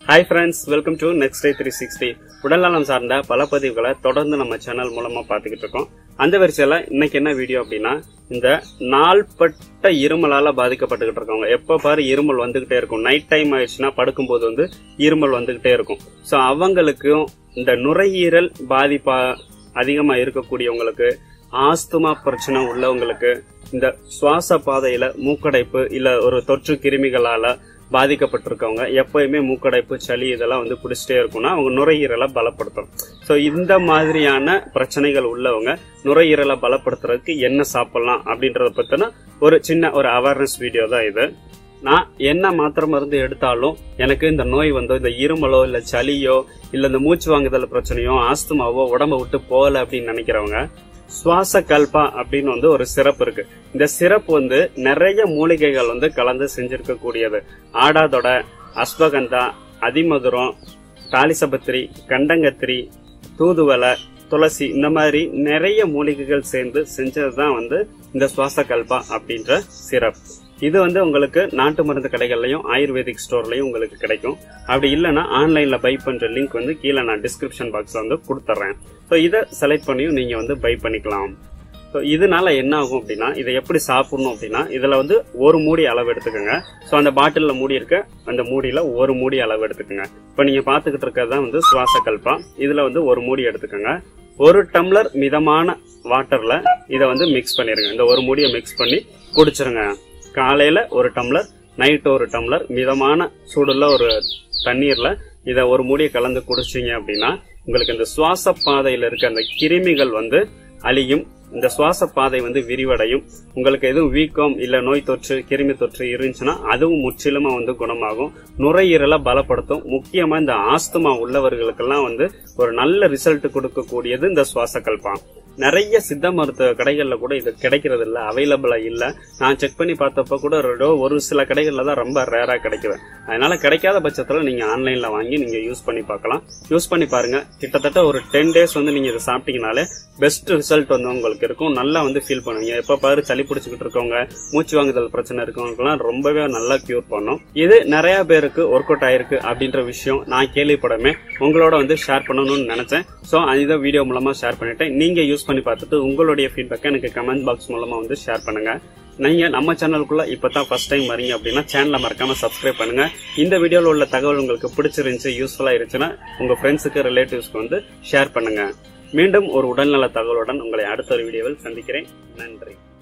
hi friends welcome to next day three sixty உடல்நலம் சார்ந்த பல பதிவுகளை தொடர்ந்து நம்ம சேனல் மூலமா பார்த்துக்கிட்டு இருக்கோம் அந்த வரிசையில இன்னைக்கு என்ன வீடியோ அப்படின்னா இந்த நாள்பட்ட இருமலால பாதிக்கப்பட்டுக்கிட்டு இருக்கவங்க எப்ப பாரு இருமல் வந்துகிட்டே இருக்கும் நைட் டைம் ஆயிடுச்சுன்னா படுக்கும்போது வந்து இருமல் வந்துகிட்டே இருக்கும் ஸோ அவங்களுக்கும் இந்த நுரையீரல் பாதிப்பா அதிகமா இருக்கக்கூடியவங்களுக்கு ஆஸ்துமா பிரச்சனை உள்ளவங்களுக்கு இந்த சுவாச பாதையில மூக்கடைப்பு இல்ல ஒரு தொற்று கிருமிகளால பாதிக்கப்பட்டிருக்கவங்க எப்பயுமே மூக்கடைப்பு சளி இதெல்லாம் வந்து பிடிச்சிட்டே இருக்கும்னா அவங்க நுரையீரலை பலப்படுத்தும் ஸோ இந்த மாதிரியான பிரச்சனைகள் உள்ளவங்க நுரையீரலை பலப்படுத்துறதுக்கு என்ன சாப்பிடலாம் அப்படின்றத பத்தின ஒரு சின்ன ஒரு அவேர்னஸ் வீடியோ தான் இது நான் என்ன மாத்திரை மருந்து எடுத்தாலும் எனக்கு இந்த நோய் வந்தோ இந்த இருமலோ இல்ல சளியோ இல்ல இந்த மூச்சு வாங்குதல் பிரச்சனையோ ஆஸ்துமாவோ உடம்ப விட்டு போகல அப்படின்னு நினைக்கிறவங்க சுவாச கல்பா அப்படின்னு வந்து ஒரு சிறப்பு இருக்கு இந்த சிறப்பு வந்து நிறைய மூலிகைகள் வந்து கலந்து செஞ்சிருக்க கூடியது ஆடாதொட அஸ்வகந்தா அதிமதுரம் தாலிசபத்திரி கண்டங்கத்திரி தூதுவளை துளசி இந்த மாதிரி நிறைய மூலிகைகள் சேர்ந்து செஞ்சதுதான் வந்து இந்த சுவாச கல்பா அப்படின்ற சிரப் இது வந்து உங்களுக்கு நாட்டு மருந்து கடைகள்லயும் ஆயுர்வேதிக் ஸ்டோர்லயும் உங்களுக்கு கிடைக்கும் அப்படி இல்லைன்னா ஆன்லைன்ல பை பண்ற லிங்க் வந்து கீழே நான் டிஸ்கிரிப்ஷன் பாக்ஸ்ல வந்து கொடுத்துட்றேன் ஸோ இதை செலக்ட் பண்ணியும் நீங்க வந்து பை பண்ணிக்கலாம் ஸோ இதனால என்ன ஆகும் அப்படின்னா இதை எப்படி சாப்பிடணும் அப்படின்னா இதுல வந்து ஒரு மூடி அளவு எடுத்துக்கோங்க ஸோ அந்த பாட்டில்ல மூடி இருக்க அந்த மூடியில ஒரு மூடி அளவு எடுத்துக்கோங்க இப்போ நீங்க பாத்துக்கிட்டு இருக்கிறது தான் வந்து சுவாச கல்பா இதுல வந்து ஒரு மூடி எடுத்துக்கோங்க ஒரு டம்ளர் மிதமான வாட்டர்ல இதை வந்து மிக்ஸ் பண்ணிருங்க இந்த ஒரு மூடியை மிக்ஸ் பண்ணி குடிச்சிருங்க காலையில ஒரு டம்ளர் நைட் ஒரு டம்ளர் மிதமான சூடுள்ள ஒரு தண்ணீர்ல இதை ஒரு மூடியை கலந்து குடிச்சீங்க அப்படின்னா உங்களுக்கு இந்த சுவாச பாதையில இருக்க அந்த கிருமிகள் வந்து அழியும் இந்த சுவாச பாதை வந்து விரிவடையும் உங்களுக்கு எதுவும் வீக்கம் இல்ல நோய் தொற்று கிருமி தொற்று இருந்துச்சுன்னா அதுவும் முற்றிலுமா வந்து குணமாகும் நுரையீரலை பலப்படுத்தும் முக்கியமா இந்த ஆஸ்துமா உள்ளவர்களுக்கெல்லாம் வந்து ஒரு நல்ல ரிசல்ட் கொடுக்கக்கூடியது இந்த சுவாச கல்பம் நிறைய சித்த மருத்துவ கடைகள்ல கூட இது கிடைக்கிறது இல்ல அவைலபிளா இல்ல நான் செக் பண்ணி பார்த்தப்ப கூட ஒரு ஒரு சில கடைகள்ல தான் ரொம்ப ரேரா கிடைக்குது அதனால கிடைக்காத பட்சத்துல நீங்க ஆன்லைன்ல வாங்கி நீங்க யூஸ் பண்ணி பார்க்கலாம் யூஸ் பண்ணி பாருங்க கிட்டத்தட்ட ஒரு டென் டேஸ் வந்து நீங்க இதை சாப்பிட்டீங்கனாலே பெஸ்ட் ரிசல்ட் வந்து உங்களுக்கு இருக்கும் நல்லா வந்து ஃபீல் பண்ணுவீங்க எப்ப பாரு சளி பிடிச்சிக்கிட்டு இருக்கவங்க மூச்சு வாங்குதல் பிரச்சனை இருக்கவங்களுக்குலாம் ரொம்பவே நல்லா கியூர் பண்ணும் இது நிறைய பேருக்கு ஒர்க் அவுட் ஆயிருக்கு அப்படின்ற விஷயம் நான் கேள்விப்படமே உங்களோட வந்து ஷேர் பண்ணணும்னு நினைச்சேன் ஸோ இதை வீடியோ மூலமா ஷேர் பண்ணிட்டேன் நீங்க யூஸ் பண்ணி பார்த்துட்டு உங்களுடைய ஃபீட்பேக்கை எனக்கு கமெண்ட் பாக்ஸ் மூலமா வந்து ஷேர் பண்ணுங்க நீங்க நம்ம சேனலுக்குள்ள இப்பதான் ஃபர்ஸ்ட் டைம் வரீங்க அப்படின்னா சேனலை மறக்காம சப்ஸ்கிரைப் பண்ணுங்க இந்த வீடியோல உள்ள தகவல் உங்களுக்கு பிடிச்சிருந்துச்சு யூஸ்ஃபுல்லா இருந்துச்சுன்னா உங்க ஃப்ரெண்ட்ஸுக்கு ரிலேட்டிவ்ஸ்க்கு வந்து ஷேர் பண்ணுங்க மீண்டும் ஒரு உடல்நல தகவலுடன் உங்களை அடுத்த ஒரு வீடியோவில் சந்திக்கிறேன் நன்றி